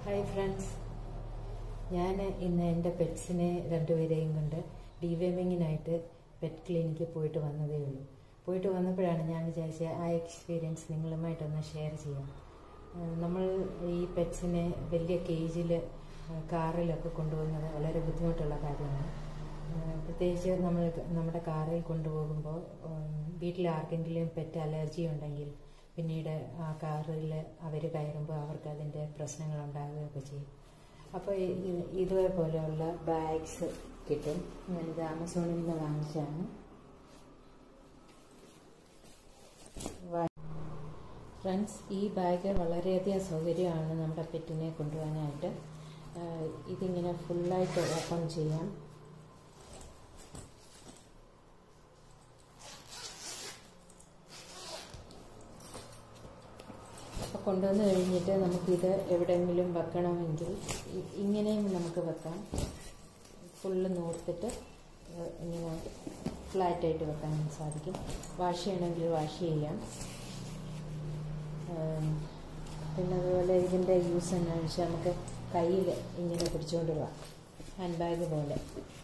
hi friends ഞാൻ ഇന്ന് എൻ്റെ പെറ്റ്സിനെ രണ്ടുപേരെയും കൊണ്ട് ഡിവേമിങ്ങിനായിട്ട് പെറ്റ് ക്ലിനിക്കിൽ പോയിട്ട് വന്നതേ ഉള്ളൂ പോയിട്ട് വന്നപ്പോഴാണ് ഞാൻ വിചാരിച്ചത് ആ എക്സ്പീരിയൻസ് നിങ്ങളുമായിട്ടൊന്ന് ഷെയർ ചെയ്യാം ആ, നമ്മൾ ഈ പെറ്റ്സിനെ വലിയ കേജിൽ കാറിലൊക്കെ കൊണ്ടുപോകുന്നത് വളരെ ബുദ്ധിമുട്ടുള്ള കാര്യമാണ് ആ, പ്രത്യേകിച്ച് നമ്മൾ നമ്മുടെ കാറിൽ കൊണ്ടുപോകുമ്പോൾ ഉം, വീട്ടിൽ ആർക്കെങ്കിലും പെറ്റ് അലർജി ഉണ്ടെങ്കിൽ പിന്നീട് ആ കാറിൽ അവർ കയറുമ്പോൾ അവർക്ക് അതിൻ്റെ പ്രശ്നങ്ങൾ ഉണ്ടാകുകയൊക്കെ ചെയ്യും അപ്പോൾ ഇതേപോലെയുള്ള ബാഗ്സ് കിട്ടും ഞാനിത് ആമസോണിൽ നിന്ന് വാങ്ങിച്ചാണ് ഫ്രണ്ട്സ് ഈ ബാഗ് വളരെയധികം സൗകര്യമാണ് നമ്മുടെ പെറ്റിനെ കൊണ്ടുപോകാനായിട്ട് ആ, ഇതിങ്ങനെ ഫുള്ളായിട്ട് ഓപ്പൺ ചെയ്യാം അപ്പോൾ കൊണ്ടുവന്ന് കഴിഞ്ഞിട്ട് നമുക്കിത് എവിടെയെങ്കിലും വെക്കണമെങ്കിൽ ഇ- ഇങ്ങനെയും നമുക്ക് വെക്കാം ഫുള്ള് നൂർത്തിട്ട് ഏഹ് ഇങ്ങനെ ഫ്ലാറ്റായിട്ട് വെക്കാൻ സാധിക്കും വാഷ് ചെയ്യണമെങ്കിൽ വാഷ് ചെയ്യാം ഏഹ് പിന്നെ അതുപോലെ ഇതിൻ്റെ യൂസ് എന്താണെന്ന് വെച്ചാൽ നമുക്ക് കയ്യിൽ ഇങ്ങനെ പിടിച്ചുകൊണ്ട് പോവാം ഹാൻഡ് ബാഗ് പോലെ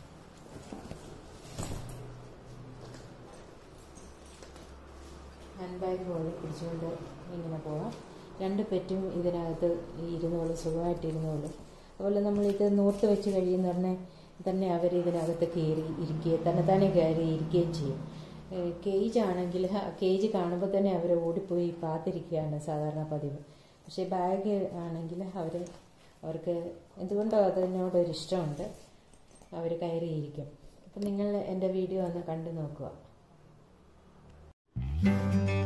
ഹാൻഡ് ബാഗ് പോലെ പിടിച്ചുകൊണ്ട് ഇങ്ങനെ പോവാം രണ്ട് പെറ്റും ഇതിനകത്ത് ഇരുന്നോളും സുഖമായിട്ട് ഇരുന്നോളും അതുപോലെ നമ്മൾ ഇത് നൂർത്ത് വെച്ച് കഴിയുന്ന ഉടനെ തന്നെ അവർ ഇതിനകത്ത് കയറി ഇരിക്കുകയും തന്നെ തന്നെ കയറി ഇരിക്കുകയും ചെയ്യും കേജ് ആണെങ്കിൽ കേജ് കാണുമ്പോൾ തന്നെ അവർ ഓടിപ്പോയി കാത്തിരിക്കുകയാണ് സാധാരണ പതിവ് പക്ഷേ ബാഗ് ആണെങ്കിൽ അവർ അവർക്ക് എന്തുകൊണ്ടോ അതിനോടൊരു ഇഷ്ടമുണ്ട് അവർ കയറിയിരിക്കും അപ്പം നിങ്ങൾ എൻ്റെ വീഡിയോ ഒന്ന് കണ്ടു നോക്കുക